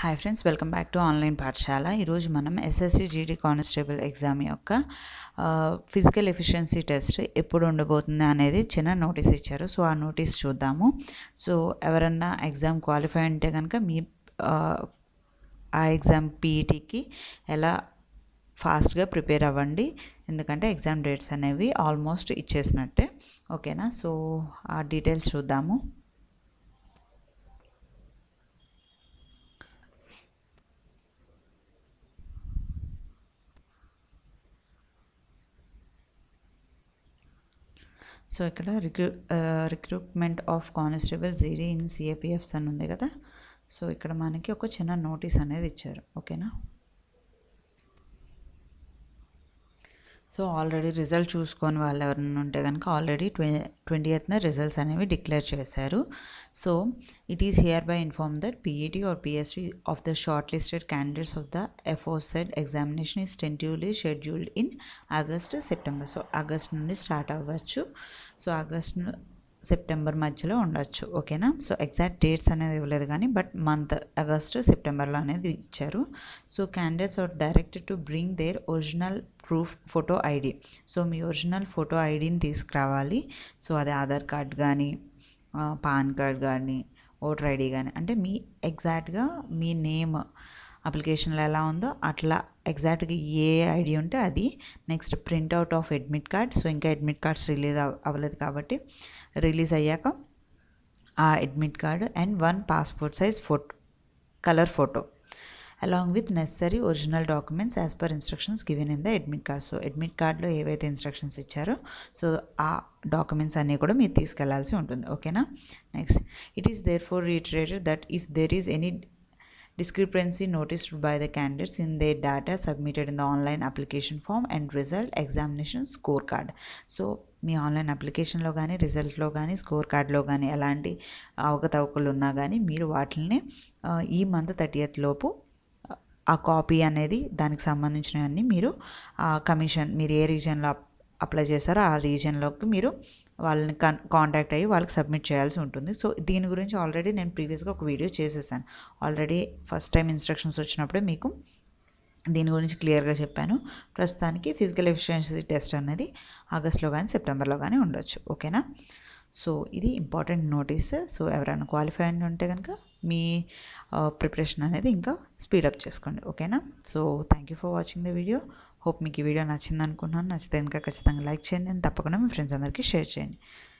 hi friends welcome back to online పాఠశాల ఈరోజు మనం ఎస్ఎస్సి జీడీ కానిస్టేబుల్ ఎగ్జామ్ యొక్క ఫిజికల్ ఎఫిషియన్సీ టెస్ట్ ఎప్పుడు ఉండబోతుంది అనేది చిన్న నోటీస్ ఇచ్చారు సో ఆ నోటీస్ చూద్దాము సో ఎవరన్నా ఎగ్జామ్ క్వాలిఫై ఉంటే కనుక మీ ఆ, ఆ ఎగ్జామ్ పీఈటీకి ఎలా ఫాస్ట్గా ప్రిపేర్ అవ్వండి ఎందుకంటే ఎగ్జామ్ డేట్స్ అనేవి ఆల్మోస్ట్ ఇచ్చేసినట్టే ఓకేనా సో ఆ డీటెయిల్స్ చూద్దాము సో ఇక్కడ రిక్రూ recruitment of constable GD in CAPFs అని ఉంది కదా సో ఇక్కడ మనకి ఒక చిన్న నోటీస్ అనేది ఇచ్చారు ఓకేనా సో ఆల్రెడీ రిజల్ట్ చూసుకొని వాళ్ళు ఎవరైనా ఉంటే కనుక ఆల్రెడీ ట్వ ట్వంటీ ఎయిత్న రిజల్ట్స్ అనేవి డిక్లేర్ చేశారు so it is hereby inform that PET or PST of the shortlisted candidates of the aforesaid examination is tentatively scheduled in August September so August నుండి start అవ్వచ్చు so August September మధ్యలో ఉండొచ్చు ఓకేనా so exact dates అనేది ఇవ్వలేదు కానీ but month August సెప్టెంబర్లో అనేది ఇచ్చారు so candidates are directed to bring their original proof photo ID so మీ ఒరిజినల్ ఫోటో ఐడిని తీసుకురావాలి సో అది ఆధార్ కార్డ్ కానీ పాన్ కార్డ్ కానీ ఓటర్ ఐడి కానీ అంటే మీ ఎగ్జాక్ట్గా మీ నేమ్ అప్లికేషన్లో ఎలా ఉందో అట్లా ఎగ్జాక్ట్గా ఏ ఐడి ఉంటే అది next printout of admit card so ఇంకా అడ్మిట్ కార్డ్స్ రిలీజ్ అవ్వలేదు కాబట్టి రిలీజ్ అయ్యాక ఆ admit card and one passport size photo colour photo along with necessary original documents as per instructions given in the admit card so admit కార్డ్లో ఏవైతే instructions ఇచ్చారో so ఆ documents అన్నీ కూడా మీరు తీసుకెళ్లాల్సి ఉంటుంది ఓకేనా next it is therefore reiterated that if there is any discrepancy noticed by the candidates in their data submitted in the online application form and result examination scorecard so మీ online అప్లికేషన్లో కానీ రిజల్ట్లో కానీ score కార్డ్లో కానీ ఎలాంటి అవకతవకలు ఉన్నా కానీ మీరు వాటిని ఆ, ఈ మంత్ థర్టీయత్ లోపు ఆ కాపీ అనేది దానికి సంబంధించినవన్నీ మీరు ఆ కమిషన్ మీరు ఏ రీజన్లో అప్లై చేస్తారో ఆ రీజన్లోకి మీరు వాళ్ళని కన్ కాంటాక్ట్ అయ్యి వాళ్ళకి సబ్మిట్ చేయాల్సి ఉంటుంది సో దీని గురించి ఆల్రెడీ నేను ప్రీవియస్గా ఒక వీడియో చేసేసాను ఆల్రెడీ ఫస్ట్ టైం ఇన్స్ట్రక్షన్స్ వచ్చినప్పుడే మీకు దీని గురించి క్లియర్గా చెప్పాను ప్రస్తుతానికి ఫిజికల్ ఎఫిషియన్సీ టెస్ట్ అనేది ఆగస్ట్లో కానీ సెప్టెంబర్లో కానీ ఉండొచ్చు ఓకేనా సో ఇది ఇంపార్టెంట్ నోటీస్ సో ఎవరైనా క్వాలిఫై అయిన ఉంటే కనుక మీ ప్రిపరేషన్ అనేది ఇంకా స్పీడప్ చేసుకోండి ఓకేనా so thank you for watching the video hope మీకు ఈ వీడియో నచ్చింది అనుకున్నాను నచ్చితే కనుక ఖచ్చితంగా లైక్ చేయండి and తప్పకుండా మీ ఫ్రెండ్స్ అందరికీ షేర్ చేయండి